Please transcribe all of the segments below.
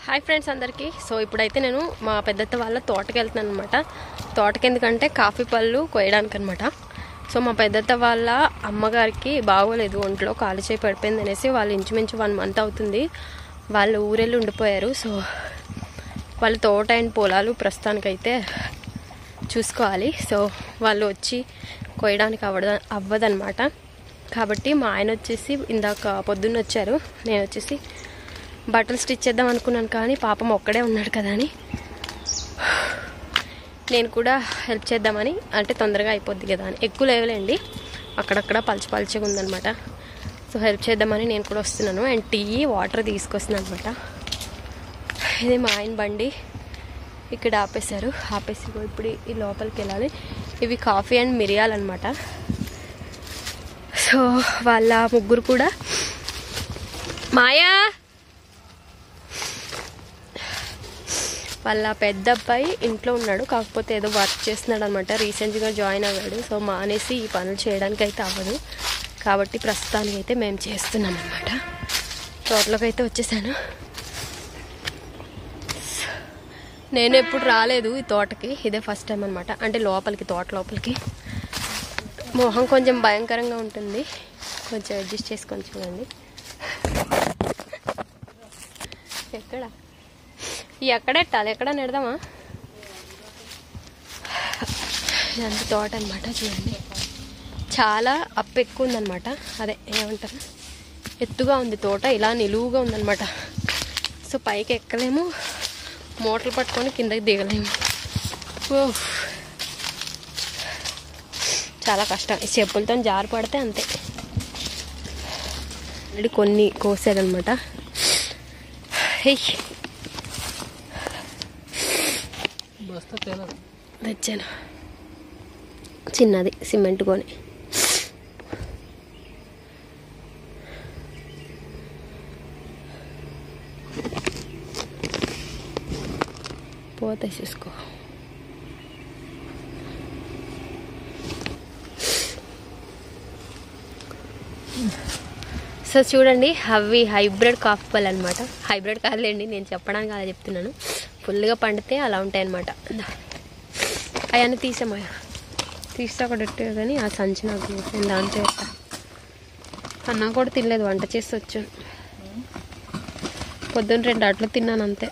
Hi friends అందరికీ so ఇప్పుడైతే నేను మా పెద్దత్త వాళ్ళ తోటకి వెళ్తున్నాను అనమాట తోటకి ఎందుకంటే కాఫీ పళ్ళు కోయడానికి అనమాట సో మా పెద్దత్త వాళ్ళ అమ్మగారికి బాగోలేదు ఒంట్లో కాలు చేయి పడిపోయింది అనేసి వాళ్ళు ఇంచుమించు వన్ మంత్ అవుతుంది వాళ్ళు ఊరెళ్ళి ఉండిపోయారు సో వాళ్ళ తోట అండ్ పొలాలు ప్రస్తుతానికైతే చూసుకోవాలి సో వాళ్ళు వచ్చి కోయడానికి అవ్వద అవ్వదనమాట కాబట్టి మా ఆయన వచ్చేసి ఇందాక పొద్దున్న వచ్చారు నేను వచ్చేసి బట్టలు స్టిచ్ చేద్దాం అనుకున్నాను కానీ పాపం ఒక్కడే ఉన్నాడు కదా అని నేను కూడా హెల్ప్ చేద్దామని అంటే తొందరగా అయిపోద్ది కదా అని ఎక్కువ లేవలేండి అక్కడక్కడ పల్చి పల్చిగా ఉందనమాట సో హెల్ప్ చేద్దామని నేను కూడా వస్తున్నాను అండ్ టీ వాటర్ తీసుకొస్తున్నాను అనమాట ఇది మా ఆయన బండి ఇక్కడ ఆపేశారు ఆపేసి ఇగో ఇప్పుడు ఈ లోపలికి వెళ్ళాలి ఇవి కాఫీ అండ్ మిరియాలు అనమాట సో వాళ్ళ ముగ్గురు కూడా మాయా వాళ్ళ పెద్ద అబ్బాయి ఇంట్లో ఉన్నాడు కాకపోతే ఏదో వర్క్ చేస్తున్నాడు అనమాట రీసెంట్గా జాయిన్ అవ్వాడు సో మానేసి ఈ పనులు చేయడానికి అయితే అవ్వదు కాబట్టి ప్రస్తుతానికి అయితే మేము చేస్తున్నాం అనమాట తోటలోకి అయితే వచ్చేసాను నేను ఎప్పుడు రాలేదు ఈ తోటకి ఇదే ఫస్ట్ టైం అనమాట అంటే లోపలికి తోట లోపలికి మొహం కొంచెం భయంకరంగా ఉంటుంది కొంచెం అడ్జస్ట్ చేసుకొని చూడండి ఎక్కడ ఈ ఎక్కడ ఎట్టాలి ఎక్కడ నెడదామా ఇదంతా తోట అనమాట చూడండి చాలా అప్పు ఎక్కువ ఉందన్నమాట అదే ఏమంటారు ఎత్తుగా ఉంది తోట ఇలా నిలువుగా ఉందన్నమాట సో పైకి ఎక్కలేము మోటార్లు పట్టుకొని కిందకి దిగలేము ఓ చాలా కష్టం ఈ చెప్పులతో జారి పడితే అంతే ఆల్రెడీ కొన్ని కోసారనమాట హెయ్ బస్తా తేలా తెచ్చాను చిన్నది సిమెంట్ కొని పోతే చూసుకో సో చూడండి అవి హైబ్రిడ్ కాఫీ పళ్ళు అనమాట హైబ్రిడ్ కాదులేండి నేను చెప్పడానికి అలా చెప్తున్నాను ఫుల్గా పండితే అలా ఉంటాయి అనమాట అవన్నీ తీసామయ్యా తీస్తే అక్కడ పెట్టే కానీ ఆ సంచి నాకు నేను దాంతో పెట్టా అన్నం కూడా తినలేదు వంట చేసి వచ్చాను పొద్దున్న రెండు అట్లు తిన్నాను అంతే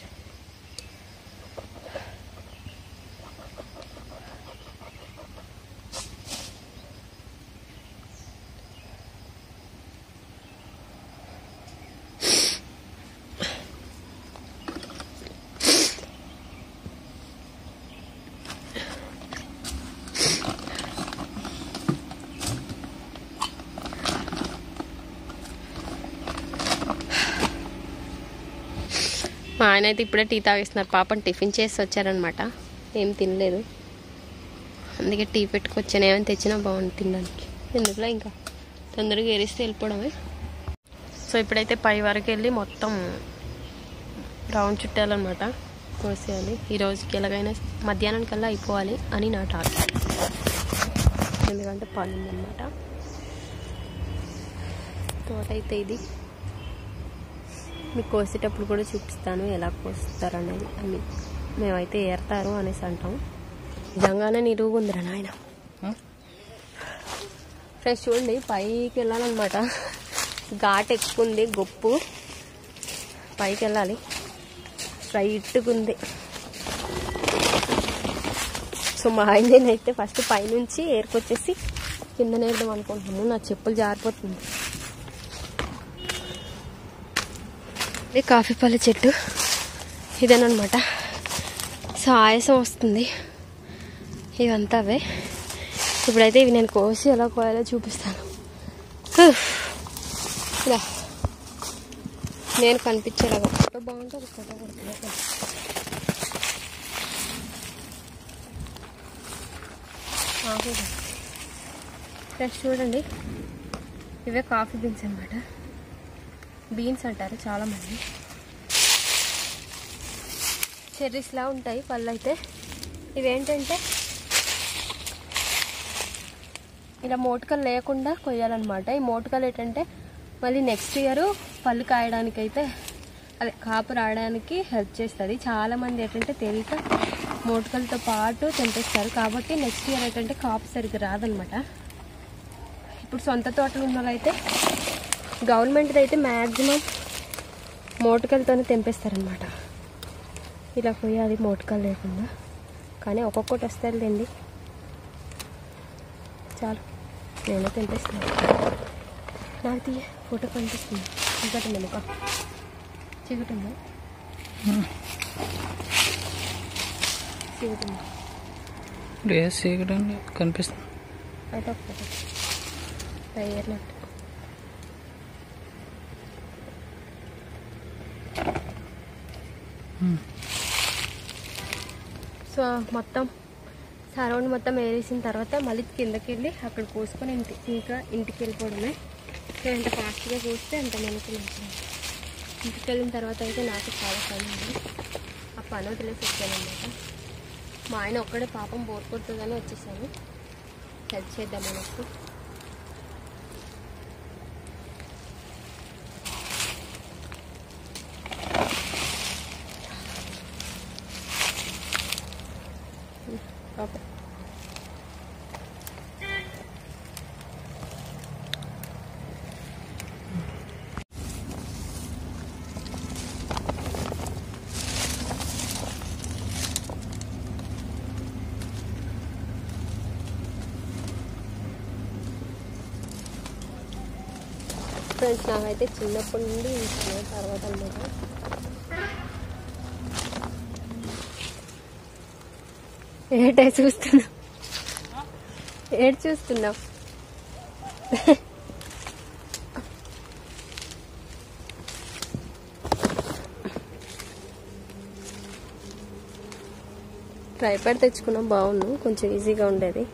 మా ఆయన అయితే ఇప్పుడే టీ తాగిస్తున్నారు పాపం టిఫిన్ చేసి వచ్చారనమాట ఏం తినలేదు అందుకే టీ పెట్టుకొచ్చాను ఏమైనా తెచ్చినా బాగుంది తినడానికి ఎందుకులో ఇంకా తొందరగా ఏరిస్తే వెళ్ళిపోవడమే సో ఇప్పుడైతే పై వరకు వెళ్ళి మొత్తం రౌండ్ చుట్టాలన్నమాట కోసేయాలి ఈ రోజుకి ఎలాగైనా మధ్యాహ్నం కల్లా అయిపోవాలి అని నా టార్గెట్ ఎందుకంటే పని ఉందన్నమాట తోట అయితే ఇది మీకు కోసేటప్పుడు కూడా చూపిస్తాను ఎలా కోస్తారు అనేది ఐ మీన్ మేమైతే ఏరతారు అనేసి అంటాం నిజంగానే నిలువుగా ఉందిరా నాయన ఫ్రెండ్స్ చూడండి పైకి వెళ్ళాలన్నమాట ఘాట్ ఎక్కువ ఉంది గొప్పు పైకి వెళ్ళాలి స్ట్రైట్గా ఉంది సో మా ఆయన అయితే ఫస్ట్ పైనుంచి ఏరుకొచ్చేసి కింద నేర్దాం అనుకుంటున్నాము నా చెప్పులు జారిపోతుంది ఇది కాఫీ పళ్ళ చెట్టు ఇదేనమాట సో ఆయాసం వస్తుంది ఇవంతా అవే ఇప్పుడైతే ఇవి నేను కోసి ఎలా కోయాలో చూపిస్తాను ఉఫ్. ఇలా నేను కనిపించేలాగా ఫోటో బాగుంటుంది ఫోటో కొడుతుంది ఫ్రెష్ చూడండి ఇవే కాఫీ బీన్స్ అన్నమాట బీన్స్ అంటారు చాలామంది చెర్రీస్లా ఉంటాయి పళ్ళు అయితే ఇవేంటంటే ఇలా మోటుకలు లేకుండా కొయ్యాలన్నమాట ఈ మోటుకలు ఏంటంటే మళ్ళీ నెక్స్ట్ ఇయర్ పళ్ళు కాయడానికి అయితే అదే కాపు రావడానికి హెల్ప్ చేస్తుంది చాలా మంది ఏంటంటే తెలియక మోటుకలతో పాటు తెంపేస్తారు కాబట్టి నెక్స్ట్ ఇయర్ ఏంటంటే కాపు సరిగ్గా రాదనమాట ఇప్పుడు సొంత తోటలు ఉన్న వాళ్ళైతే గవర్నమెంట్ది అయితే మ్యాక్సిమం మోటుకలతోనే తెంపేస్తారనమాట ఇలా పోయి అది మోటుకలు లేకుండా కానీ ఒక్కొక్కటి వస్తారులేండి చాలు నేను తెంపేస్తాను నాకు తీయ ఫోటో కనిపిస్తుంది చీకటి ఉంది ముఖం చీకటి ఉందా చీకటి ఉంది లేదు చీకటి కనిపిస్తుంది అయితే ఒక ఫోటో తయారినట్టు సో మొత్తం సరౌండ్ మొత్తం వేరేసిన తర్వాత మళ్ళీ కిందకి వెళ్ళి అక్కడ కోసుకొని ఇంటి ఇంకా ఇంటికి వెళ్ళిపోవడమే సో ఎంత ఫాస్ట్గా కోస్తే అంత మనకి మంచిది ఇంటికి వెళ్ళిన తర్వాత అయితే నాకు చాలా పని ఉంది ఆ పని వదిలేసి వచ్చానమాట మా ఆయన ఒక్కడే పాపం బోర్ కొడుతుందని వచ్చేసాను హెల్ప్ చేద్దాం మనకు ఓకే ఫ్రెండ్స్ నాకైతే చిన్నప్పటి నుండి ఇంకా తర్వాత అనమాట ఏటే చూస్తున్నా ఏడు చూస్తున్నావు ట్రైపాడ్ తెచ్చుకున్నాం బాగుండు కొంచెం ఈజీగా ఉండేది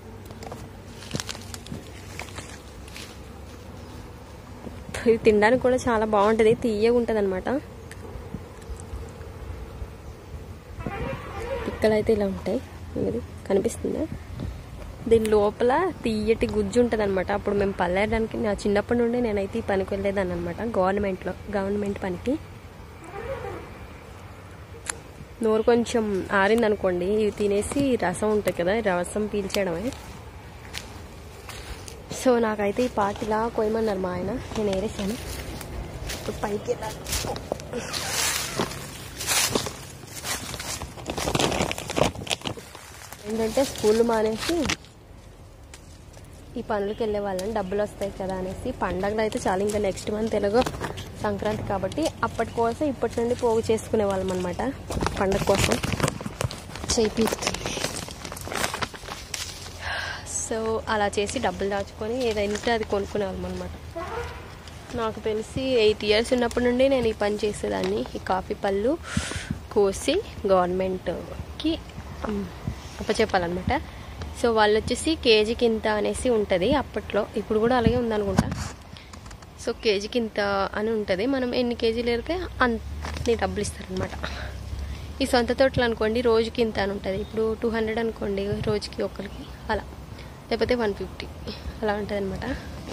ఇది తినడానికి కూడా చాలా బాగుంటుంది తీయగా ఉంటుంది అనమాట పిక్కలు అయితే ఇలా ఉంటాయి ఇది కనిపిస్తుందా దీని లోపల తీయటి గుజ్జు ఉంటుంది అనమాట అప్పుడు మేము పల్లేయడానికి నా చిన్నప్పటి నుండి నేనైతే ఈ పనికి వెళ్ళేదాన్ని అనమాట గవర్నమెంట్లో గవర్నమెంట్ పనికి నోరు కొంచెం ఆరింది అనుకోండి ఇవి తినేసి రసం ఉంటుంది కదా ఈ రసం పీల్చేయడమే సో నాకైతే ఈ పార్ట్ ఇలా కొయ్యమన్నారు మా ఆయన నేను ఏరేసాను ఇప్పుడు పైకి వెళ్ళాలి ఏంటంటే స్కూల్ మానేసి ఈ పనులకు వెళ్ళే వాళ్ళని డబ్బులు వస్తాయి కదా అనేసి పండగలు అయితే చాలా ఇంకా నెక్స్ట్ మంత్ ఎలాగో సంక్రాంతి కాబట్టి అప్పటి కోసం ఇప్పటి నుండి పోగు చేసుకునే వాళ్ళం అనమాట పండగ కోసం చేపిస్తుంది సో అలా చేసి డబ్బులు దాచుకొని ఏదైతే అది కొనుక్కునే వాళ్ళం అనమాట నాకు తెలిసి ఎయిట్ ఇయర్స్ ఉన్నప్పటి నుండి నేను ఈ పని చేసేదాన్ని ఈ కాఫీ పళ్ళు కోసి గవర్నమెంట్కి అప్పచెప్పాలన్నమాట సో వాళ్ళు వచ్చేసి కేజీకి ఇంత అనేసి ఉంటుంది అప్పట్లో ఇప్పుడు కూడా అలాగే ఉందనుకుంటా సో కేజీకి ఇంత అని ఉంటుంది మనం ఎన్ని కేజీలు ఎరికే అన్ని డబ్బులు ఇస్తారనమాట ఈ సొంత తోటలు అనుకోండి రోజుకి ఇంత అని ఉంటుంది ఇప్పుడు టూ హండ్రెడ్ అనుకోండి రోజుకి ఒకరికి అలా లేకపోతే వన్ ఫిఫ్టీ అలా ఉంటుంది అనమాట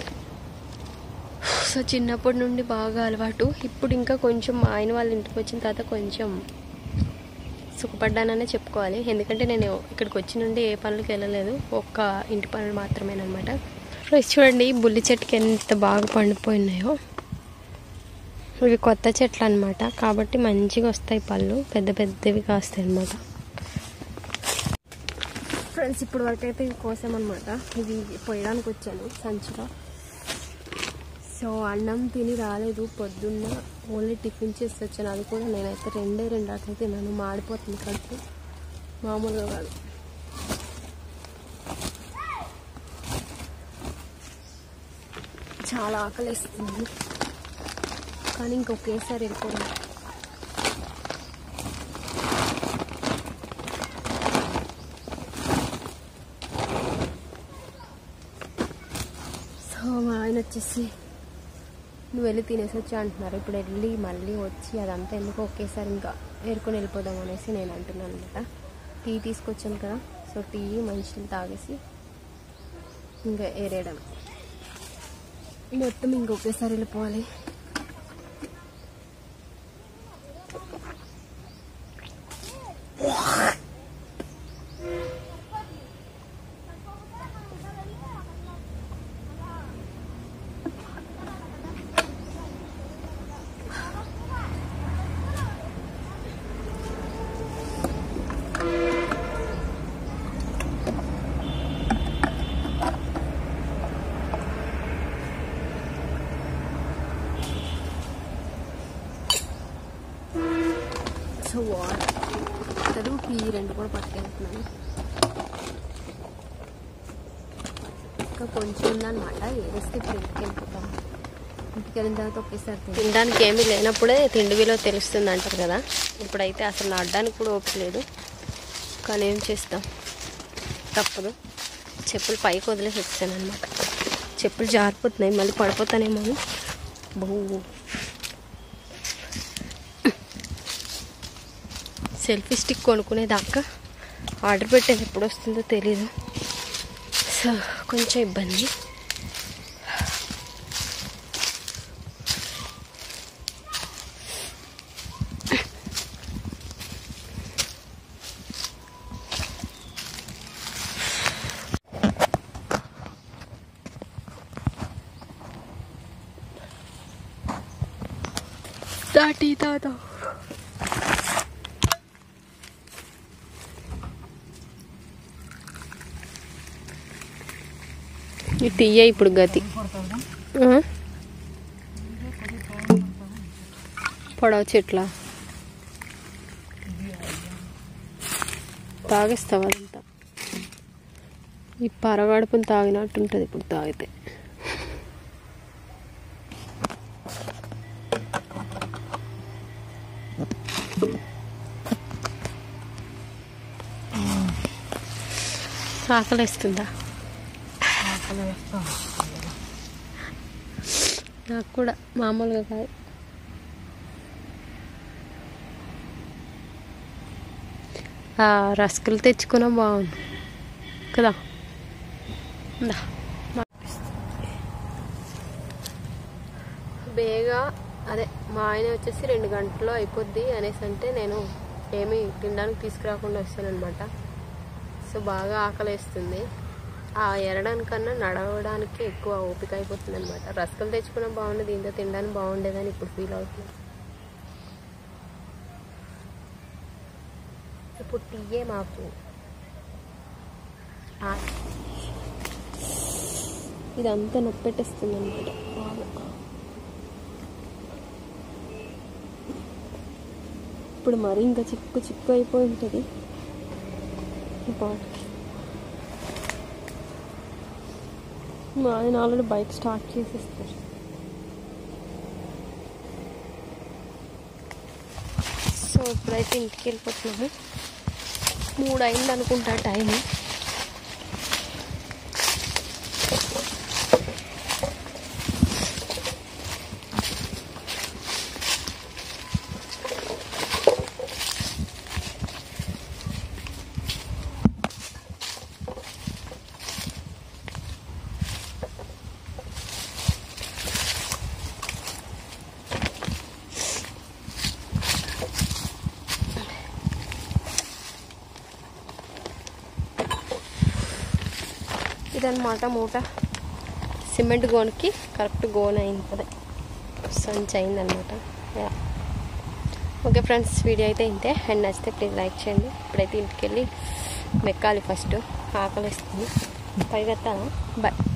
సో చిన్నప్పటి నుండి బాగా అలవాటు ఇప్పుడు ఇంకా కొంచెం మా ఆయన వాళ్ళ ఇంటికి వచ్చిన తర్వాత కొంచెం సుఖపడ్డాననే చెప్పుకోవాలి ఎందుకంటే నేను ఇక్కడికి వచ్చి నుండి ఏ పనులకు వెళ్ళలేదు ఒక్క ఇంటి పనులు మాత్రమేనమాట ఫ్రెష్ చూడండి బుల్లి చెట్టుకి ఎంత బాగా పండిపోయినాయో ఇవి కొత్త చెట్లు అనమాట కాబట్టి మంచిగా వస్తాయి పళ్ళు పెద్ద పెద్దవి కాస్తాయి అనమాట ఫ్రెండ్స్ ఇప్పుడు వరకు అయితే ఇవి కోసామన్నమాట ఇవి పోయడానికి వచ్చాను సంచిలో సో అన్నం తిని రాలేదు పొద్దున్న ఓన్లీ టిఫిన్ చేసి వచ్చాను అది కూడా నేనైతే రెండే రెండు అట్లా తిన్నాను మాడిపోతుంది కడుపు మామూలుగా కాదు చాలా ఆకలిస్తుంది కానీ ఇంకొకేసారి వెళ్ళిపోవడం సో మా ఆయన వచ్చేసి నువ్వు వెళ్ళి తినేసి వచ్చి అంటున్నారు ఇప్పుడు వెళ్ళి మళ్ళీ వచ్చి అదంతా ఎందుకు ఒకేసారి ఇంకా ఏరుకొని వెళ్ళిపోదాం అనేసి నేను అంటున్నాను అనమాట టీ తీసుకొచ్చాను కదా సో టీ మంచిని తాగేసి ఇంకా ఏరేయడం మొత్తం ఇంకొకేసారి వెళ్ళిపోవాలి సో వాటర్ టీ రెండు కూడా పట్టుకెళ్తున్నాను ఇంకా కొంచెం ఉందన్నమాట ఏదేస్తే ఇప్పుడు ఇంటికి వెళ్ళిపోతాం ఇంటికి వెళ్ళిన తర్వాత ఒకేసారి తింటాం. తినడానికి ఏమీ లేనప్పుడే తిండి విలువ తెలుస్తుంది అంటారు కదా ఇప్పుడైతే అసలు నడడానికి కూడా ఓపిక లేదు కానీ ఏం చేస్తాం తప్పదు చెప్పులు పైకి వదిలేసి వచ్చాను అనమాట చెప్పులు జారిపోతున్నాయి మళ్ళీ పడిపోతానేమో అని బహు సెల్ఫీ స్టిక్ కొనుక్కునేదాకా ఆర్డర్ పెట్టేది ఎప్పుడు వస్తుందో తెలీదు సో కొంచెం ఇబ్బంది దాటి దాదా ఈ టీయే ఇప్పుడు గతి ఆ? పొడవ చెట్ల తాగేస్తావు అదంతా ఈ పరగడుపుని తాగినట్టు ఉంటుంది ఇప్పుడు తాగితే ఆకలిస్తుందా నాకు కూడా మామూలుగా కాదు ఆ రస్కులు తెచ్చుకున్నా బాగుంది కదా ఇందా. బేగా అదే మా ఆయన వచ్చేసి రెండు గంటల్లో అయిపోద్ది అనేసి అంటే నేను ఏమీ తినడానికి తీసుకురాకుండా వస్తానమాట సో బాగా ఆకలేస్తుంది ఆ ఎరడానికన్నా నడవడానికి ఎక్కువ ఓపిక అయిపోతుంది అనమాట రసకలు తెచ్చుకున్నా బాగుండేది ఇంత తినడానికి బాగుండేదని ఇప్పుడు ఫీల్ అవుతుంది ఇప్పుడు టీయే మాకు ఆ. ఇదంతా నొప్పి పెట్టేస్తుంది అనమాట ఇప్పుడు మరి ఇంకా చిక్కు చిక్కు అయిపోయి ఉంటుంది ఈ పాటకి మా ఆయన ఆల్రెడీ బైక్ స్టార్ట్ చేసేస్తారు సో ఇప్పుడైతే ఇంటికి వెళ్ళిపోతున్నాము మూడు అయింది అనుకుంటా టైం ఇదన్నమాట మూట సిమెంట్ గోన్కి కరెక్ట్ గోన్ అయింది అదే సంచి అయిందనమాట యా. ఓకే ఫ్రెండ్స్ వీడియో అయితే ఇంతే అండ్ నచ్చితే ప్లీజ్ లైక్ చేయండి ఇప్పుడైతే ఇంటికి వెళ్ళి మెక్కాలి ఫస్ట్ ఆకలిస్తుంది పైగా బాయ్